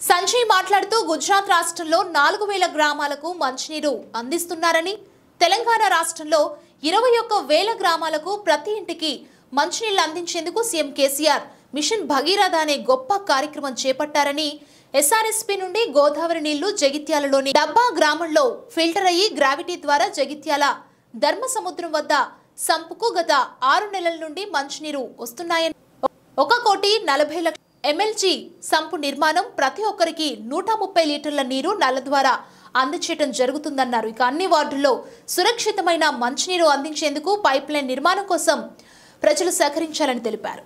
సంజయ్ మాట్లాడుతూ గుజరాత్ రాష్ట్రంలో నాలుగు వేల గ్రామాలకు మంచినీరు అందిస్తున్నారని తెలంగాణ రాష్ట్రంలో ఇరవై ఒక్క వేల గ్రామాలకు ప్రతి ఇంటికి మంచినీళ్లు అందించేందుకు సీఎం కేసీఆర్ మిషన్ భగీరథ అనే గొప్ప కార్యక్రమం చేపట్టారని ఎస్ఆర్ఎస్పీ నుండి గోదావరి నీళ్లు జగిత్యాలలోని డబ్బా గ్రామంలో ఫిల్టర్ అయ్యి గ్రావిటీ ద్వారా జగిత్యాల ధర్మసముద్రం వద్ద సంపుకు గత ఆరు నెలల నుండి మంచినీరు వస్తున్నాయని ఒక కోటి నలభై లక్ష ఎమ్మెల్జీ సంపు నిర్మాణం ప్రతి ఒక్కరికి నూట ముప్పై లీటర్ల నీరు నల్ల ద్వారా అందచేయడం జరుగుతుందన్నారు ఇక అన్ని వార్డుల్లో సురక్షితమైన మంచినీరు అందించేందుకు పైప్ లైన్ నిర్మాణం కోసం ప్రజలు సహకరించాలని తెలిపారు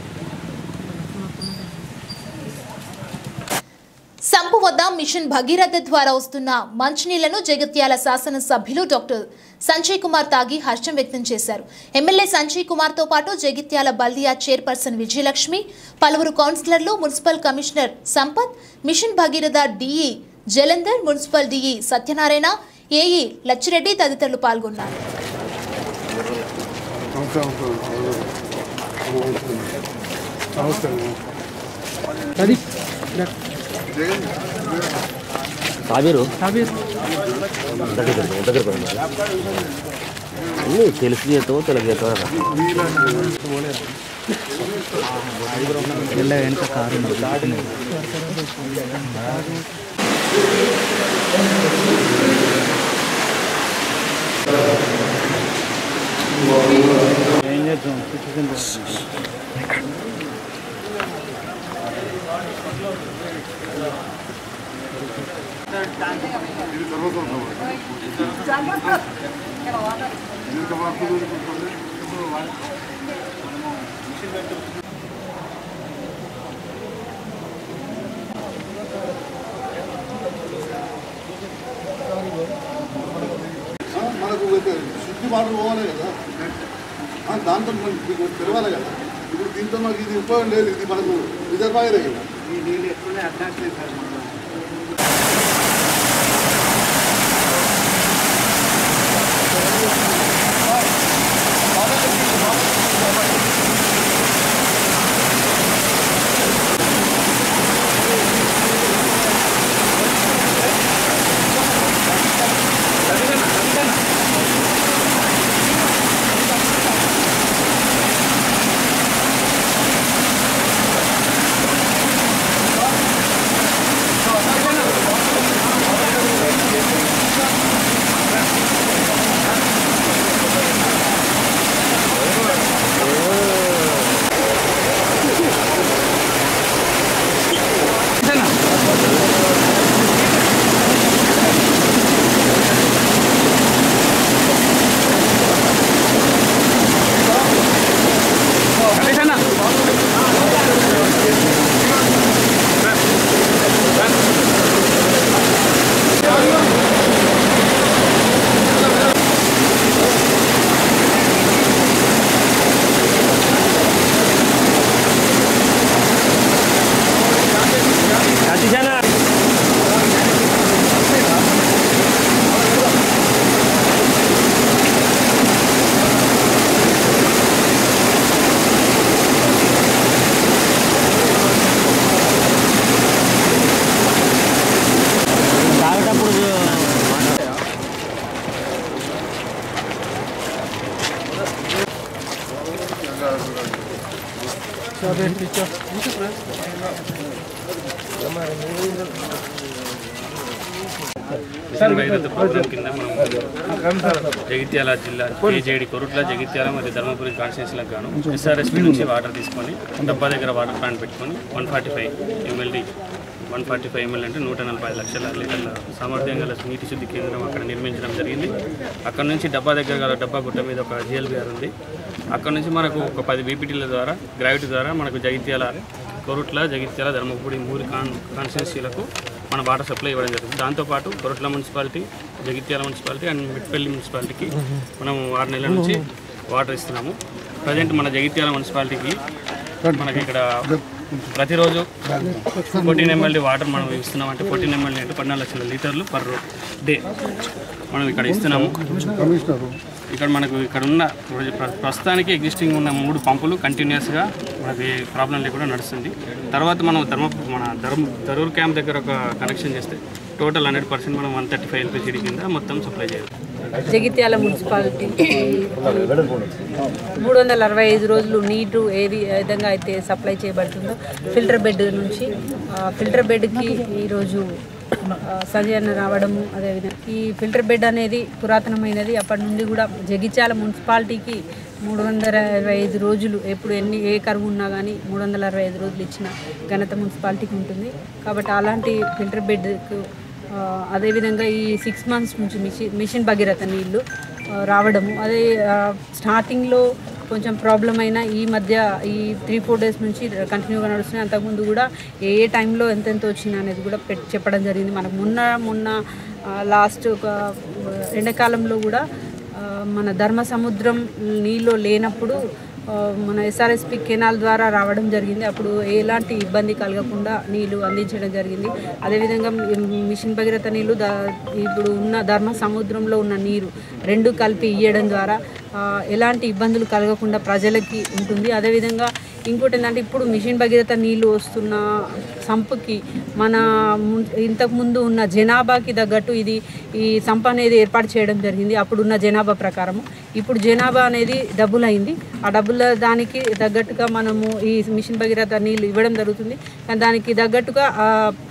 సంపు వద్ద మిషన్ భగీరథ ద్వారా వస్తున్న మంచినీళ్లను జగిత్యాల శాసనసభ్యులు డాక్టర్ సంజయ్ కుమార్ తాగి హర్షం వ్యక్తం చేశారు ఎమ్మెల్యే సంజయ్ కుమార్ తో పాటు జగిత్యాల బల్దియా చైర్పర్సన్ విజయలక్ష్మి పలువురు కౌన్సిలర్లు municipal commissioner Sampath mission Bhagiratha DE Jalandhar municipal DE Satyanarayana AE Lachireddy తదితరులు పాల్గొన్నారు సాబీరు దగ్గర దగ్గర పడండి అన్నీ తెలుసు చేతో తెలుగు చేతో ಎಲ್ಲ వెనక కారు ఏం చేద్దాం మనకు ఒక శుద్ధి వాటర్ పోవాలి కదా ఆ, దాంతో మనకి మీకు తెలవాలి కదా ఇప్పుడు దీంతో మనకి ఇది ఉపయోగం లేదు ఇది మనకు రిజర్వాయర్ కదా ఈ నీళ్ళు ఎట్లనే అటాచ్ చేశారు తాగేటప్పుడు భగీరథ ప్రోగ్రాం కింద మనం జగిత్యాల జిల్లా కేజేడి కొరుట్ల జగిత్యాల మరియు ధర్మపురి కాన్స్టిట్యూన్సీలకు గాను ఎస్ఆర్ఎస్పీ నుంచి వాటర్ తీసుకొని డబ్బా దగ్గర వాటర్ ప్లాంట్ పెట్టుకొని one forty five MLD one forty five ML అంటే నూట నలభై లక్షల లీటర్ల సామర్థ్యం గల నీటి శుద్ధి కేంద్రం అక్కడ నిర్మించడం జరిగింది అక్కడ నుంచి డబ్బా దగ్గర గల డబ్బా గుట్ట మీద ఒక జిఎల్బిఆర్ ఉంది అక్కడ నుంచి మనకు ఒక పది బీపీటీల ద్వారా గ్రావిటీ ద్వారా మనకు జగిత్యాల కొరుట్ల జగిత్యాల ధర్మపురి మూడు కాన్ కాన్స్టిట్యున్సీలకు మన వాటర్ సప్లై ఇవ్వడం జరుగుతుంది దాంతోపాటు Korutla municipality Jagtial municipality and Metpally మున్సిపాలిటీకి మనం ఆరు నెలల నుంచి వాటర్ ఇస్తున్నాము ప్రజెంట్ మన జగిత్యాల మున్సిపాలిటీకి మనకి ఇక్కడ ప్రతిరోజు ఫోర్టీన్ ఎంఎల్డీ వాటర్ మనం ఇస్తున్నాం అంటే ఫోర్టీన్ ఎంఎల్డీ అంటే పద్నాలుగు లక్షల లీటర్లు పర్ డే మనం ఇక్కడ ఇస్తున్నాము కమిషనరు ఇక్కడ మనకు ఇక్కడ ఉన్న ప్ర- ప్రస్తుతానికి ఎగ్జిస్టింగ్ ఉన్న మూడు పంపులు కంటిన్యూస్గా మనకి ఏ ప్రాబ్లం లేకుండా నడుస్తుంది తర్వాత మనం ధర్మ మన ధర్మ ధరూర్ క్యాంప్ దగ్గర ఒక కనెక్షన్ చేస్తే టోటల్ హండ్రెడ్ పర్సెంట్ మనం వన్ థర్టీ ఫైవ్ ఎల్పిసిడి కింద మొత్తం సప్లై చేయాలి జగిత్యాల మున్సిపాలిటీ మూడు వందల అరవై ఐదు రోజులు నీరు ఏ వి- ఏ విధంగా అయితే సప్లై చేయబడుతుందో ఫిల్టర్ బెడ్ నుంచి ఆ, ఫిల్టర్ బెడ్కి ఈరోజు ఆ, సంజయన రావడము అదేవిధంగా ఈ ఫిల్టర్ బెడ్ అనేది పురాతనమైనది అప్పటి నుండి కూడా జగిత్యాల మున్సిపాలిటీకి మూడు వందల అరవై ఐదు రోజులు ఎప్పుడు ఎన్ని ఏ కరువు ఉన్నా కానీ మూడు వందల అరవై ఐదు రోజులు ఇచ్చిన ఘనత మున్సిపాలిటీకి ఉంటుంది కాబట్టి అలాంటి ఫిల్టర్ బెడ్కు ఆ, అదేవిధంగా ఈ సిక్స్ మంత్స్ నుంచి మిషన్ మిషన్ భగీరథ నీళ్ళు ఆ, రావడము అదే ఆ, స్టార్టింగ్లో కొంచెం ప్రాబ్లం అయినా ఈ మధ్య ఈ త్రీ ఫోర్ డేస్ నుంచి కంటిన్యూగా నడుస్తున్నాయి అంతకుముందు కూడా ఏ ఏ టైంలో ఎంతెంత వచ్చింది అనేది కూడా పెట్ చెప్పడం జరిగింది మనకు మొన్న మొన్న లాస్ట్ ఒక ఆ, ఎండాకాలంలో కూడా ఆ, మన ధర్మ సముద్రం నీళ్ళు లేనప్పుడు ఆ, మన ఎస్ఆర్ఎస్పి కెనాల్ ద్వారా రావడం జరిగింది అప్పుడు ఎలాంటి ఇబ్బంది కలగకుండా నీళ్లు అందించడం జరిగింది అదేవిధంగా మి- మిషన్ భగీరథ నీళ్లు ద ఇప్పుడు ఉన్న ధర్మ సముద్రంలో ఉన్న నీరు రెండు కలిపి ఇయ్యడం ద్వారా ఆ, ఎలాంటి ఇబ్బందులు కలగకుండా ప్రజలకి ఉంటుంది అదేవిధంగా ఇంకోటి ఏంటంటే ఇప్పుడు మిషన్ భగీరథ నీళ్లు వస్తున్న సంపుకి మన ముం- ఇంతకుముందు ఉన్న జనాభాకి తగ్గట్టు ఇది ఈ సంప అనేది ఏర్పాటు చేయడం జరిగింది అప్పుడున్న జనాభా ప్రకారము ఇప్పుడు జనాభా అనేది డబుల్ అయింది ఆ డబుల్ దానికి తగ్గట్టుగా మనము ఈ మిషన్ భగీరథ నీళ్ళు ఇవ్వడం జరుగుతుంది కానీ దానికి తగ్గట్టుగా ఆ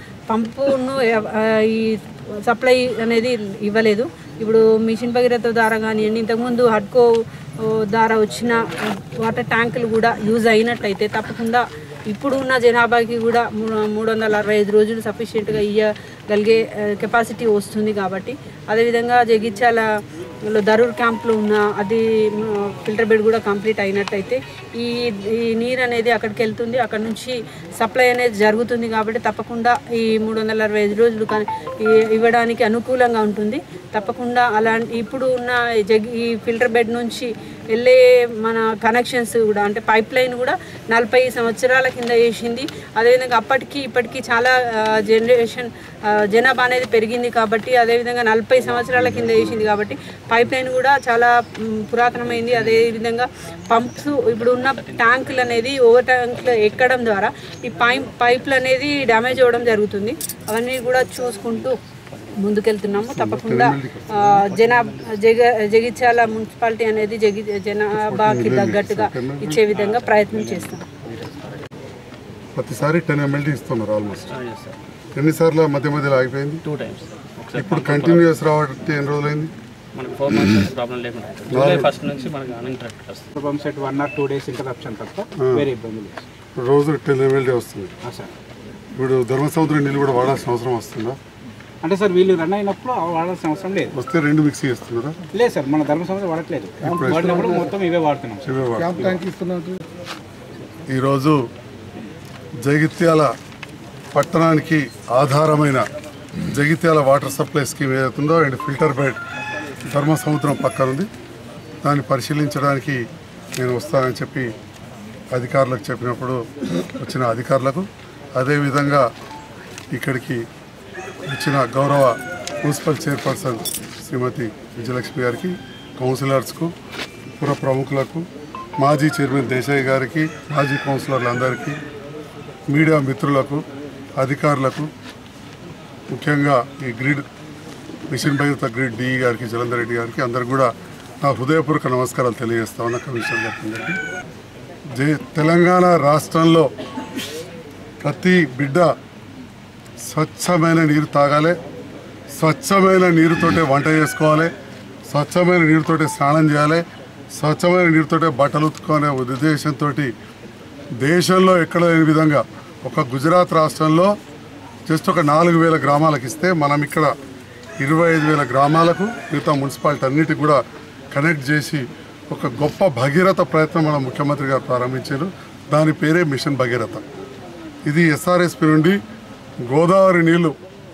పంపును ఆ, ఈ సప్లై అనేది ఇవ్వలేదు ఇప్పుడు మిషన్ భగీరథ ద్వారా కానివ్వండి ఇంతకుముందు హడ్కో ఓ, ద్వారా వచ్చిన వాటర్ ట్యాంకులు కూడా యూజ్ అయినట్టయితే తప్పకుండా ఇప్పుడు ఉన్న జనాభాకి కూడా మూడు మూడు వందల అరవై ఐదు రోజులు సఫిషియెంట్గా ఇవ్వగలిగే కెపాసిటీ వస్తుంది కాబట్టి అదేవిధంగా జగిత్యాల లో దరూర్ క్యాంప్లో ఉన్న అది ఫిల్టర్ బెడ్ కూడా కంప్లీట్ అయినట్టయితే ఈ ఈ నీరు అనేది అక్కడికి వెళ్తుంది అక్కడ నుంచి సప్లై అనేది జరుగుతుంది కాబట్టి తప్పకుండా ఈ మూడు వందల అరవై ఐదు రోజులు కానీ ఈ- ఇవ్వడానికి అనుకూలంగా ఉంటుంది తప్పకుండా అలా ఇప్పుడు ఉన్న ఈ జగ్ ఈ ఫిల్టర్ బెడ్ నుంచి వెళ్ళే మన కనెక్షన్స్ కూడా అంటే పైప్ లైన్ కూడా నలభై సంవత్సరాల కింద వేసింది అదేవిధంగా అప్పటికి ఇప్పటికి చాలా జనరేషన్ జనాభా అనేది పెరిగింది కాబట్టి అదేవిధంగా నలభై సంవత్సరాల కింద వేసింది కాబట్టి పైప్ లైన్ కూడా చాలా మ్, పురాతనమైంది అదేవిధంగా పంప్స్ ఇప్పుడు ఉన్న ట్యాంకులు అనేది ఓవర్ ట్యాంకులు ఎక్కడం ద్వారా ఈ పైప్ పైపులు అనేది డ్యామేజ్ అవ్వడం జరుగుతుంది అవన్నీ కూడా చూసుకుంటూ ముందుకెళ్తున్నాము తప్పకుండా ఆ, జనా జగ జగిత్యాల మున్సిపాలిటీ అనేది జగి జనాభాకి తగ్గట్టుగా ఇచ్చే విధంగా ప్రయత్నం చేస్తాం ప్రతిసారి టెన్ ఎమ్మెల్టీ ఇస్తున్నారు ఆల్మోస్ట్ ఎన్నిసార్లు మధ్య మధ్యలో ఆగిపోయింది టూ టైమ్స్ ఒకసారి ఇప్పుడు కంటిన్యూస్ రావడానికి ఎన్ని రోజులైంది మనకు ఫోర్ మంత్స్ ప్రాబ్లం లేకుండా జూలై ఫస్ట్ నుంచి మనకు అన్ఇంటరప్ట్ వస్తుంది pump set one or two days interruption తప్ప వేరే ఇబ్బంది లేదు రోజు టెన్ ఎమ్మెల్టీ వస్తుంది ఆ సార్ ఇప్పుడు ధర్మసముద్రం నీళ్ళు కూడా వాడాల్సిన అవసరం వస్తుందా అంటే సార్ వీళ్ళు రన్ అయినప్పుడు వాడాల్సిన అవసరం లేదు వస్తే రెండు మిక్స్ చేస్తున్నారా లేదు సార్ మన ధర్మ సంస్థ వాడట్లేదు వాడినప్పుడు మొత్తం ఇవే వాడుతున్నాం సార్ ఇవే వాడు. ఈరోజు జగిత్యాల పట్టణానికి ఆధారమైన జగిత్యాల వాటర్ సప్లై స్కీమ్ ఏదైతుందో and filter bed Dharma Samudram పక్కన ఉంది దాన్ని పరిశీలించడానికి నేను వస్తానని చెప్పి అధికారులకు చెప్పినప్పుడు వచ్చిన అధికారులకు అదేవిధంగా ఇక్కడికి వచ్చిన గౌరవ మున్సిపల్ చైర్పర్సన్ శ్రీమతి విజయలక్ష్మి గారికి కౌన్సిలర్స్కు పుర ప్రముఖులకు మాజీ చైర్మన్ దేశాయ్ గారికి మాజీ కౌన్సిలర్లందరికీ మీడియా మిత్రులకు అధికారులకు ముఖ్యంగా ఈ grid mission Bhagiratha grid DE గారికి జలంధర్ రెడ్డి గారికి అందరికి కూడా నా హృదయపూర్వక నమస్కారాలు తెలియజేస్తా ఉన్నా కమిషనర్ గారికి అందరికీ జై తెలంగాణ రాష్ట్రంలో ప్రతి బిడ్డ స్వచ్ఛమైన నీరు తాగాలి స్వచ్ఛమైన నీరుతోటే వంట చేసుకోవాలి స్వచ్ఛమైన నీరుతోటే స్నానం చేయాలి స్వచ్ఛమైన నీరుతోటే బట్టలు ఉతుక్కునే ఉద్దేశంతో దేశంలో ఎక్కడ లేని విధంగా ఒక గుజరాత్ రాష్ట్రంలో జస్ట్ ఒక నాలుగు వేల గ్రామాలకు ఇస్తే మనం ఇక్కడ ఇరవై ఐదు వేల గ్రామాలకు మిగతా మున్సిపాలిటీ అన్నిటికి కూడా కనెక్ట్ చేసి ఒక గొప్ప భగీరథ ప్రయత్నం మన ముఖ్యమంత్రి గారు ప్రారంభించారు దాని పేరే మిషన్ భగీరథ ఇది ఎస్ఆర్ఎస్పి నుండి గోదావరి నీళ్లు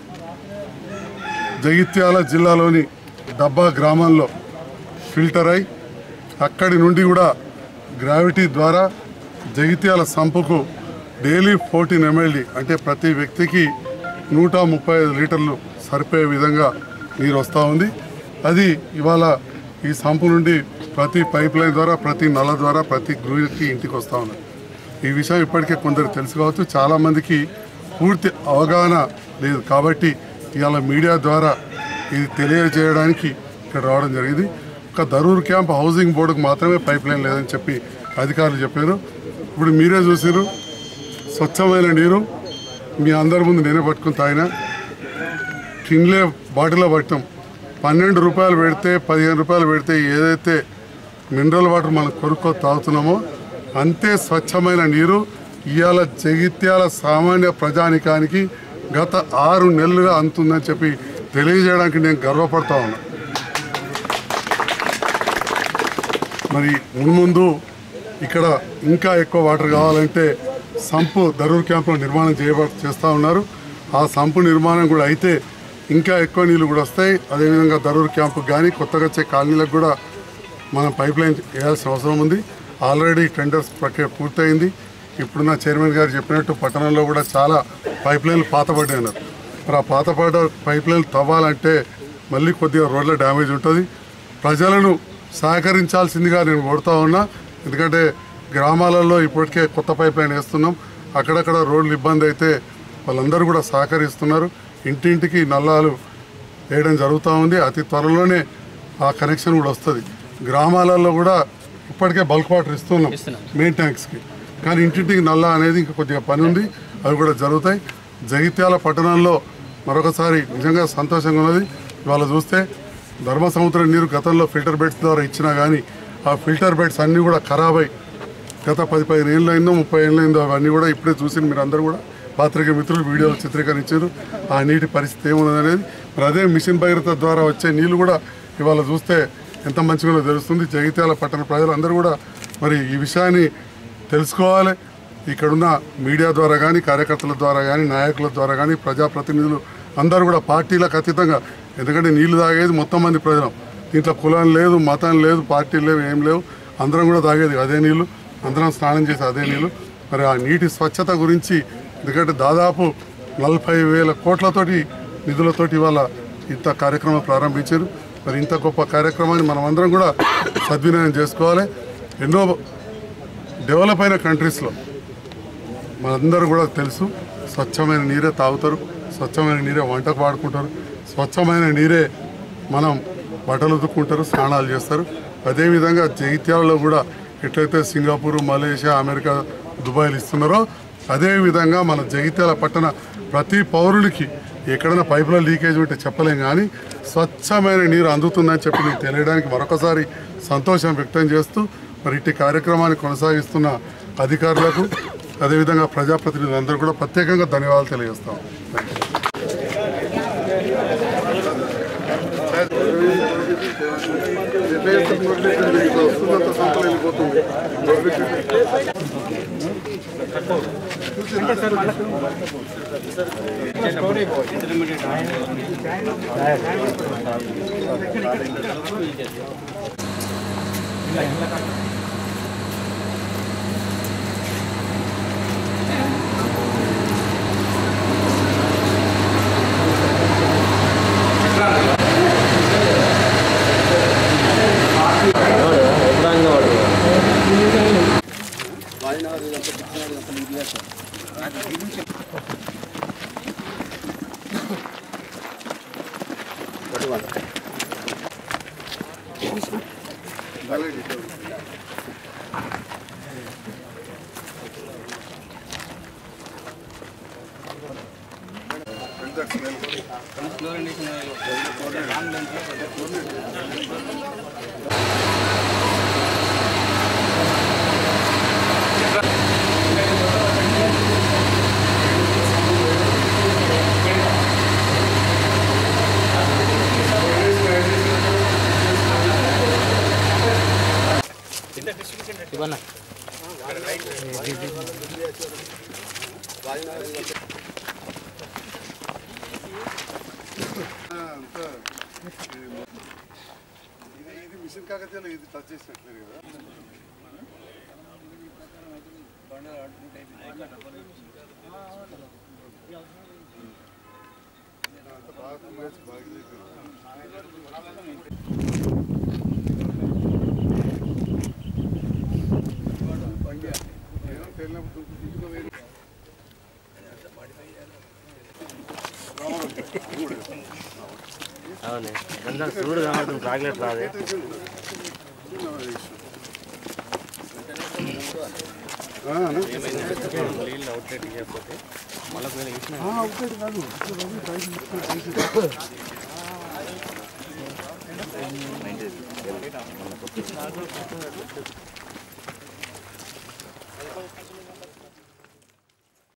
జగిత్యాల జిల్లాలోని డబ్బా గ్రామంలో ఫిల్టర్ అయి అక్కడి నుండి కూడా గ్రావిటీ ద్వారా జగిత్యాల సంపుకు డైలీ ఫోర్టీన్ ఎంఎల్డి అంటే ప్రతి వ్యక్తికి నూట ముప్పై ఐదు లీటర్లు సరిపోయే విధంగా నీరు వస్తూ ఉంది అది ఇవాళ ఈ సంపు నుండి ప్రతి పైప్ లైన్ ద్వారా ప్రతి నల ద్వారా ప్రతి గృహికి ఇంటికి వస్తూ ఉన్నది ఈ విషయం ఇప్పటికే కొందరు తెలుసు కావచ్చు చాలామందికి పూర్తి అవగాహన లేదు కాబట్టి ఇవాళ మీడియా ద్వారా ఇది తెలియజేయడానికి ఇక్కడ రావడం జరిగింది ఒక దరూర్ క్యాంప్ హౌసింగ్ బోర్డుకు మాత్రమే పైప్ లైన్ లేదని చెప్పి అధికారులు చెప్పారు ఇప్పుడు మీరే చూసారు స్వచ్ఛమైన నీరు మీ అందరి ముందు నేనే పట్టుకుని తాగినా టిన్లే బాటిల్లో పట్టాం పన్నెండు రూపాయలు పెడితే పదిహేను రూపాయలు పెడితే ఏదైతే మినరల్ వాటర్ మనం కొనుక్కో తాగుతున్నామో అంతే స్వచ్ఛమైన నీరు ఇవాళ జగిత్యాల సామాన్య ప్రజానికానికి గత ఆరు నెలలుగా అందుతుందని చెప్పి తెలియజేయడానికి నేను గర్వపడతా ఉన్నా మరి మున్ముందు ఇక్కడ ఇంకా ఎక్కువ వాటర్ కావాలంటే సంపు దరూర్ క్యాంప్లో నిర్మాణం చేయబ చేస్తూ ఉన్నారు ఆ సంపు నిర్మాణం కూడా అయితే ఇంకా ఎక్కువ నీళ్ళు కూడా వస్తాయి అదేవిధంగా దరూర్ క్యాంపు కానీ కొత్తగా వచ్చే కాలనీలకు కూడా మనం పైప్ లైన్ వేయాల్సిన అవసరం ఉంది ఆల్రెడీ టెండర్స్ ప్రక్రియ పూర్తయింది ఇప్పుడున్న చైర్మన్ గారు చెప్పినట్టు పట్టణంలో కూడా చాలా పైప్ లైన్లు పాతపడ్డాయి అన్నారు మరి ఆ పాతపడ్డ పైప్ లైన్లు తవ్వాలంటే మళ్ళీ కొద్దిగా రోడ్ల డ్యామేజ్ ఉంటుంది ప్రజలను సహకరించాల్సిందిగా నేను కోరుతా ఉన్నా ఎందుకంటే గ్రామాలలో ఇప్పటికే కొత్త పైప్ లైన్ వేస్తున్నాం అక్కడక్కడ రోడ్లు ఇబ్బంది అయితే వాళ్ళందరూ కూడా సహకరిస్తున్నారు ఇంటింటికి నల్లాలు వేయడం జరుగుతూ ఉంది అతి త్వరలోనే ఆ కనెక్షన్ కూడా వస్తుంది గ్రామాలలో కూడా ఇప్పటికే బల్క్ వాటర్ ఇస్తున్నాం మెయిన్ ట్యాంక్స్కి కానీ ఇంటింటికి నల్ల అనేది ఇంకా కొద్దిగా పని ఉంది అవి కూడా జరుగుతాయి జగిత్యాల పట్టణంలో మరొకసారి నిజంగా సంతోషంగా ఉన్నది ఇవాళ చూస్తే ధర్మ సముద్రం నీరు గతంలో ఫిల్టర్ బెడ్స్ ద్వారా ఇచ్చినా కానీ ఆ ఫిల్టర్ బెడ్స్ అన్నీ కూడా ఖరాబ్ అయి గత పది పదిహేను ఏళ్ళు అయిందో ముప్పై ఏళ్ళు అయిందో అవన్నీ కూడా ఇప్పుడే చూసి మీరు అందరూ కూడా పాత్రిక మిత్రులు వీడియోలు చిత్రీకరించారు ఆ నీటి పరిస్థితి ఏమున్నది అనేది మరి అదే మిషన్ భగీరథ ద్వారా వచ్చే నీళ్లు కూడా ఇవాళ చూస్తే ఎంత మంచిగా తెలుస్తుంది జగిత్యాల పట్టణ ప్రజలందరూ కూడా మరి ఈ విషయాన్ని తెలుసుకోవాలి ఇక్కడున్న మీడియా ద్వారా కానీ కార్యకర్తల ద్వారా కానీ నాయకుల ద్వారా కానీ ప్రజాప్రతినిధులు అందరూ కూడా పార్టీలకు అతీతంగా ఎందుకంటే నీళ్లు తాగేది మొత్తం మంది ప్రజలు దీంట్లో కులం లేదు మతం లేదు పార్టీలు లేవు ఏం లేవు అందరం కూడా తాగేది అదే నీళ్లు అందరం స్నానం చేసి అదే నీళ్లు మరి ఆ నీటి స్వచ్ఛత గురించి ఎందుకంటే దాదాపు నలభై వేల కోట్లతోటి నిధులతోటి ఇవాళ ఇంత కార్యక్రమం ప్రారంభించారు మరి ఇంత గొప్ప కార్యక్రమాన్ని మనం అందరం కూడా సద్వినియోగం చేసుకోవాలి ఎన్నో డెవలప్ అయిన కంట్రీస్లో మనందరూ కూడా తెలుసు స్వచ్ఛమైన నీరే తాగుతారు స్వచ్ఛమైన నీరే వంటకు వాడుకుంటారు స్వచ్ఛమైన నీరే మనం బట్టలు ఉతుక్కుంటారు స్నానాలు చేస్తారు అదేవిధంగా జగిత్యాలలో కూడా ఎట్లయితే సింగపూర్ మలేషియా అమెరికా దుబాయ్లు ఇస్తున్నారో అదేవిధంగా మన జగిత్యాల పట్టణ ప్రతి పౌరునికి ఎక్కడైనా పైపులో లీకేజ్ ఉంటే చెప్పలేం కానీ స్వచ్ఛమైన నీరు అందుతుందని చెప్పి నేను తెలియడానికి మరొకసారి సంతోషం వ్యక్తం చేస్తూ మరి ఇట్టి కార్యక్రమాన్ని కొనసాగిస్తున్న అధికారులకు అదేవిధంగా ప్రజాప్రతినిధులందరూ కూడా ప్రత్యేకంగా ధన్యవాదాలు తెలియజేస్తాం ఇది మిషన్ కాకతీయలో ఇది టచ్ చేసినట్లేదు కదా అవునే గంగా సూర్యుడు కనబడుతుంది చాక్లెట్ రాదే నీళ్ళు అవుట్లెట్ ఇవ్వకపోతే మళ్ళీ ఒకవేళ వేసిన అవుతుంది కాదు